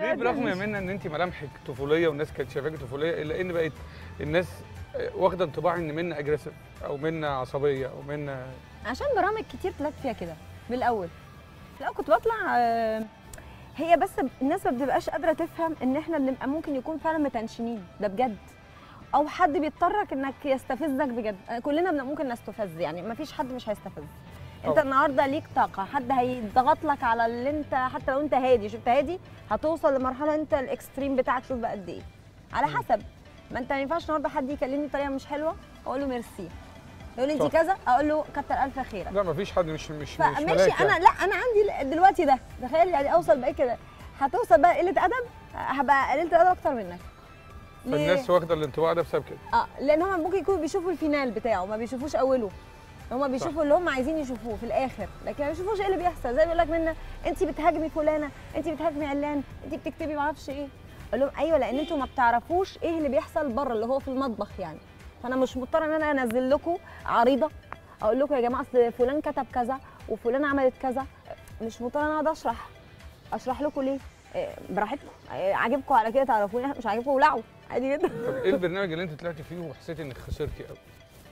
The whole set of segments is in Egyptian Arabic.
ليه برغم يا منى ان انت ملامحك طفوليه والناس كانت شايفاكي طفوليه الا ان بقت الناس آه، واخده انطباع ان منى اجريسيف او منى عصبيه او منى عشان برامج كتير طلعت فيها كده بالاول لا كنت بطلع آه، هي بس الناس ما بتبقاش قادره تفهم ان احنا بنبقى ممكن يكون فعلا متنشنين ده بجد او حد بيضطرك انك يستفزك بجد آه، كلنا بن- ممكن نستفز يعني ما فيش حد مش هيستفز انت أه. النهارده ليك طاقه حد هيضغط لك على اللي انت حتى لو انت هادي شفت هادي هتوصل لمرحله انت الاكستريم بتاعك شوف بقى قد ايه على مم. حسب ما انت ما ينفعش النهارده حد يكلمني بطريقه مش حلوه اقول له ميرسي يقول لي انت صح. كذا اقول له كتر الف خيرك لا مفيش حد مش مش مش فماشي ملاك انا يعني. لا انا عندي دلوقتي ده تخيل يعني اوصل بقى كده هتوصل بقى قله ادب هبقى قليله ادب اكتر منك ليه؟ فالناس واخده الانطباع ده بسبب كده اه لان هم ممكن يكونوا بيشوفوا الفينال بتاعه ما بيشوفوش اوله هم بيشوفوا اللي هم عايزين يشوفوه في الاخر لكن ما بيشوفوش ايه اللي بيحصل زي بيقول لك منا انت بتهاجمي فلانه انت بتهاجمي علان انت بتكتبي ما اعرفش ايه اقول لهم ايوه لان انتوا ما بتعرفوش ايه اللي بيحصل بره اللي هو في المطبخ يعني فانا مش مضطره ان انا انزل لكم عريضه اقول لكم يا جماعه اصل فلان كتب كذا وفلان عملت كذا مش مضطره ان انا اقعد اشرح اشرح لكم ليه إيه، براحتكم إيه، عاجبكم على كده تعرفوني مش عاجبكم ولعوا عادي جدا طب ايه البرنامج اللي انت طلعتي فيه وحسيتي انك خسرتي قوي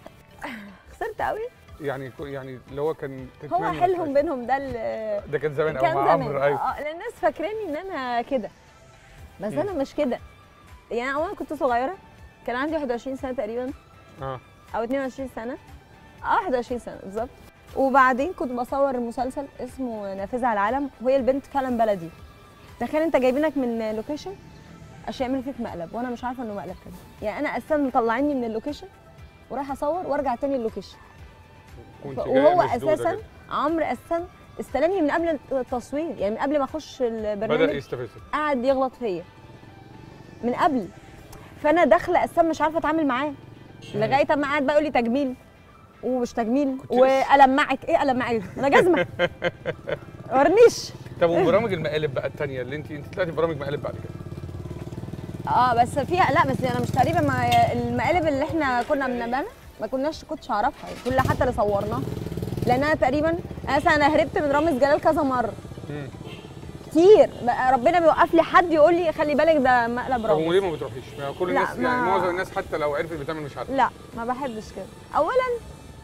خسرت قوي يعني يعني اللي هو كان هو تتمنى حيلهم تطلعي. بينهم ده اللي ده كان زمان كان قوي مع زمان عمرو ايوه اه لان الناس فاكراني ان انا كده بس مم. انا مش كده يعني اولا كنت صغيره كان عندي 21 سنه تقريبا اه او 22 سنه اه 21 سنه بالظبط وبعدين كنت بصور مسلسل اسمه نافذه على العالم وهي البنت فعلا بلدي تخيل انت جايبينك من لوكيشن عشان يعملوا فيك مقلب وانا مش عارفه انه مقلب كده يعني انا اساسا مطلعيني من اللوكيشن ورايحه اصور وارجع تاني اللوكيشن وانت جاية وهو مشدودة اساسا كده. عمرو اساسا استلمني من قبل التصوير يعني من قبل ما اخش بدا البرنامج يستفزك قعد يغلط فيا من قبل فانا داخله اساسا مش عارفه اتعامل معاه لغايه اما قعد بقى يقول لي تجميل ومش تجميل كنت والمعك ايه المعك انا جزمه ورنيش طب وبرامج المقالب بقى الثانيه اللي انت انت طلعتي برامج مقالب بعد كده اه بس فيها لا بس انا مش تقريبا ما المقالب اللي احنا كنا بنعملها ما كناش كنتش اعرفها يعني كل حتى اللي صورناها لان انا تقريبا انا مثلا انا هربت من رامز جلال كذا مره مم. كتير بقى ربنا بيوقف لي حد يقول لي خلي بالك ده مقلب طب وليه رامز ما بتروحيش؟ يعني كل لا، الناس يعني ما- معظم الناس حتى لو عرفت بتعمل مش عارفه لا ما بحبش كده اولا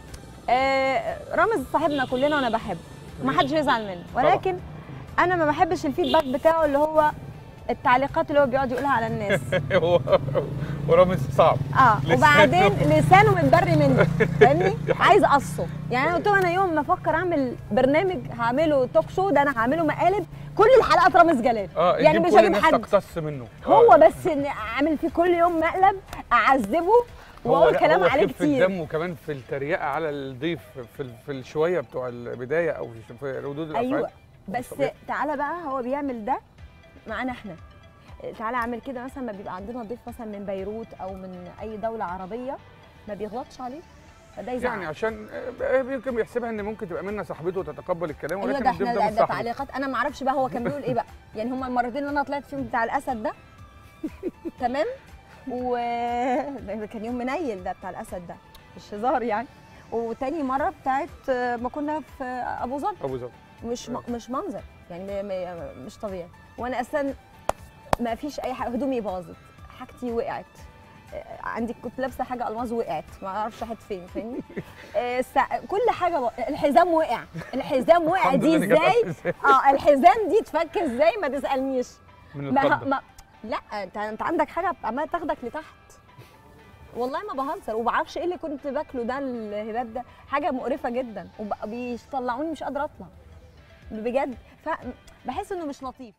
آه رامز صاحبنا كلنا وانا بحبه ما حدش يزعل منه ولكن انا ما بحبش الفيدباك بتاعه اللي هو التعليقات اللي هو بيقعد يقولها على الناس هو ورامز صعب اه لسانه. وبعدين لسانه متبري منه فاهمني عايز اقصه يعني انا قلت له انا يوم ما افكر اعمل برنامج هعمله توك شو ده انا هعمله مقالب كل الحلقات رامز جلال اه يعني يجيب مش كل هجيب الناس حد تقتص منه هو آه. بس ان اعمل فيه كل يوم مقلب اعذبه هو واقول لا، كلام هو عليه خفة كتير دمه كمان في التريقه على الضيف في ال- في الشويه بتوع البدايه او في- في ردود الافعال ايوه بس طبيعي. تعالى بقى هو بيعمل ده معانا احنا تعالى اعمل كده مثلا ما بيبقى عندنا ضيف مثلا من بيروت او من اي دوله عربيه ما بيغلطش عليه فده يزعل يعني عشان آه، يمكن بيحسبها ان ممكن تبقى منى صاحبته وتتقبل الكلام ايوه ولكن ده الضيف احنا ده ده, مش ده صاحبه تعليقات انا ما اعرفش بقى هو كان بيقول ايه بقى يعني هما المرتين اللي انا طلعت فيهم بتاع الاسد ده تمام و ده كان يوم منيل ده بتاع الاسد ده مش هزار يعني وتاني مره بتاعت ما كنا في ابو ظبي ابو ظبي مش م... مش منظر يعني م... م... مش طبيعي وانا اصلا ما فيش اي حاجه هدومي باظت حاجتي وقعت آه، عندي كنت لابسه حاجه الماظ وقعت ما اعرفش راحت فين فاهمني آه، السع- كل حاجه بق... الحزام وقع الحزام وقع الحمد دي لله إن جت ازاي إزاي؟ اه الحزام دي تفك ازاي ما تسالنيش من ما... الخضه ما... لا انت انت عندك حاجه عماله تاخدك لتحت والله ما بهزر وما بعرفش ايه اللي كنت باكله ده الهباب ده حاجه مقرفه جدا وبيطلعوني مش قادره اطلع بجد فبحس انه مش لطيف